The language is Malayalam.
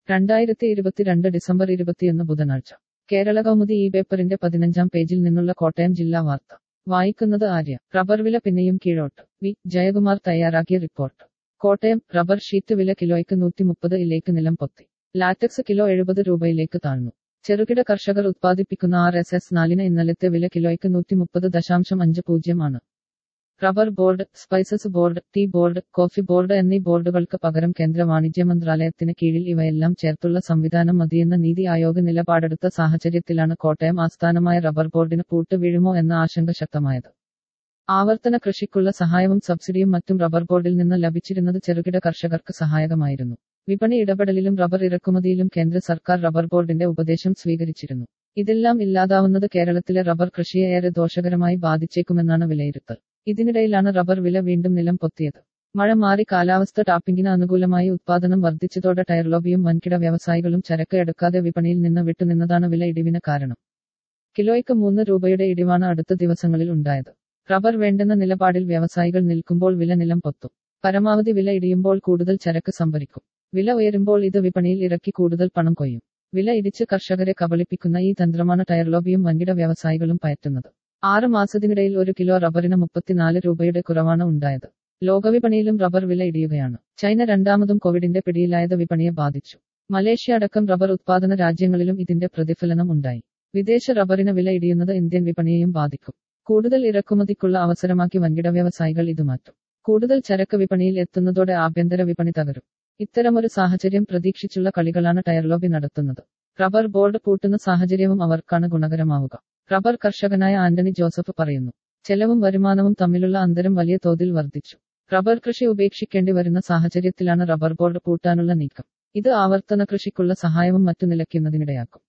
രണ്ടായിരത്തി ഇരുപത്തിരണ്ട് ഡിസംബർ ഇരുപത്തിയൊന്ന് ബുധനാഴ്ച കേരള കൗമുദി ഈ പേപ്പറിന്റെ പതിനഞ്ചാം പേജിൽ നിന്നുള്ള കോട്ടയം ജില്ലാ വാർത്ത വായിക്കുന്നത് ആര്യ റബ്ബർ വില പിന്നെയും കീഴോട്ട് വി ജയകുമാർ തയ്യാറാക്കിയ റിപ്പോർട്ട് കോട്ടയം റബ്ബർ ഷീറ്റ് വില കിലോയ്ക്ക് നൂറ്റി മുപ്പത് ഇലേക്ക് നിലം പൊത്തി ലാറ്റക്സ് കിലോ എഴുപത് രൂപയിലേക്ക് താഴ്ന്നു ചെറുകിട കർഷകർ ഉത്പാദിപ്പിക്കുന്ന ആർ എസ് എസ് നാലിന് ഇന്നലത്തെ വില കിലോയ്ക്ക് നൂറ്റി മുപ്പത് ദശാംശം അഞ്ച് പൂജ്യം ആണ് rubber board spices board tea board coffee board എന്നീ ബോർഡുകൾക്ക് പകരം കേന്ദ്ര വാണിജ്യ മന്ത്രാലയത്തിന് കീഴിൽ ഇവയെല്ലാം ചേർത്തുള്ള സംവിധാനം മതിയെന്ന നീതി ആയോഗ് നിലപാടെടുത്ത സാഹചര്യത്തിലാണ് കോട്ടയം ആസ്ഥാനമായ റബ്ബർ ബോർഡിന് പൂട്ട് വീഴുമോ എന്ന ആശങ്ക ശക്തമായത് ആവർത്തന കൃഷിക്കുള്ള സഹായവും സബ്സിഡിയും മറ്റും റബ്ബർ ബോർഡിൽ നിന്ന് ലഭിച്ചിരുന്നത് ചെറുകിട കർഷകർക്ക് സഹായകമായിരുന്നു വിപണി ഇടപെടലിലും റബ്ബർ ഇറക്കുമതിയിലും കേന്ദ്ര സർക്കാർ റബ്ബർ ബോർഡിന്റെ ഉപദേശം സ്വീകരിച്ചിരുന്നു ഇതെല്ലാം ഇല്ലാതാവുന്നത് കേരളത്തിലെ റബ്ബർ കൃഷിയെ ഏറെ ദോഷകരമായി ബാധിച്ചേക്കുമെന്നാണ് വിലയിരുത്തൽ ഇതിനിടയിലാണ് റബ്ബർ വില വീണ്ടും നിലം പൊത്തിയത് മഴ മാറി കാലാവസ്ഥ ടാപ്പിംഗിന് അനുകൂലമായി ഉത്പാദനം വർദ്ധിച്ചതോടെ ടയർ ലോബിയും വൻകിട വ്യവസായികളും ചരക്ക് എടുക്കാതെ വിപണിയിൽ നിന്ന് വിട്ടുനിന്നതാണ് വില ഇടിവിന് കാരണം കിലോയ്ക്ക് മൂന്ന് രൂപയുടെ ഇടിവാണ് അടുത്ത ദിവസങ്ങളിൽ ഉണ്ടായത് റബ്ബർ വേണ്ടെന്ന നിലപാടിൽ വ്യവസായികൾ നിൽക്കുമ്പോൾ വില നിലം പൊത്തും പരമാവധി വില ഇടിയുമ്പോൾ കൂടുതൽ ചരക്ക് സംഭരിക്കും വില ഉയരുമ്പോൾ ഇത് വിപണിയിൽ ഇറക്കി കൂടുതൽ പണം കൊയ്യും വില ഇടിച്ച് കർഷകരെ കബളിപ്പിക്കുന്ന ഈ തന്ത്രമാണ് ടയർ ലോബിയും വൻകിട വ്യവസായികളും പയറ്റുന്നത് ആറ് മാസത്തിനിടയിൽ ഒരു കിലോ റബ്ബറിന് മുപ്പത്തിനാല് രൂപയുടെ കുറവാണ് ഉണ്ടായത് ലോകവിപണിയിലും റബ്ബർ വില ഇടിയുകയാണ് ചൈന രണ്ടാമതും കോവിഡിന്റെ പിടിയിലായത് വിപണിയെ ബാധിച്ചു മലേഷ്യ അടക്കം റബ്ബർ ഉത്പാദന രാജ്യങ്ങളിലും ഇതിന്റെ പ്രതിഫലനം ഉണ്ടായി വിദേശ റബ്ബറിന് വില ഇടിയുന്നത് ഇന്ത്യൻ വിപണിയെയും ബാധിക്കും കൂടുതൽ ഇറക്കുമതിക്കുള്ള അവസരമാക്കി വൻകിട വ്യവസായികൾ ഇത് മാറ്റും കൂടുതൽ ചരക്ക് വിപണിയിൽ എത്തുന്നതോടെ ആഭ്യന്തര വിപണി തകരും ഇത്തരമൊരു സാഹചര്യം പ്രതീക്ഷിച്ചുള്ള കളികളാണ് ടയർ ലോബി നടത്തുന്നത് റബ്ബർ ബോർഡ് പൂട്ടുന്ന സാഹചര്യവും അവർക്കാണ് ഗുണകരമാവുക റബ്ബർ കർഷകനായ ആന്റണി ജോസഫ് പറയുന്നു ചെലവും വരുമാനവും തമ്മിലുള്ള അന്തരം വലിയ തോതിൽ വർദ്ധിച്ചു റബ്ബർ കൃഷി ഉപേക്ഷിക്കേണ്ടി വരുന്ന സാഹചര്യത്തിലാണ് റബ്ബർ ബോർഡ് പൂട്ടാനുള്ള നീക്കം ഇത് ആവർത്തന കൃഷിക്കുള്ള സഹായവും മറ്റു നിലയ്ക്കുന്നതിനിടയാക്കും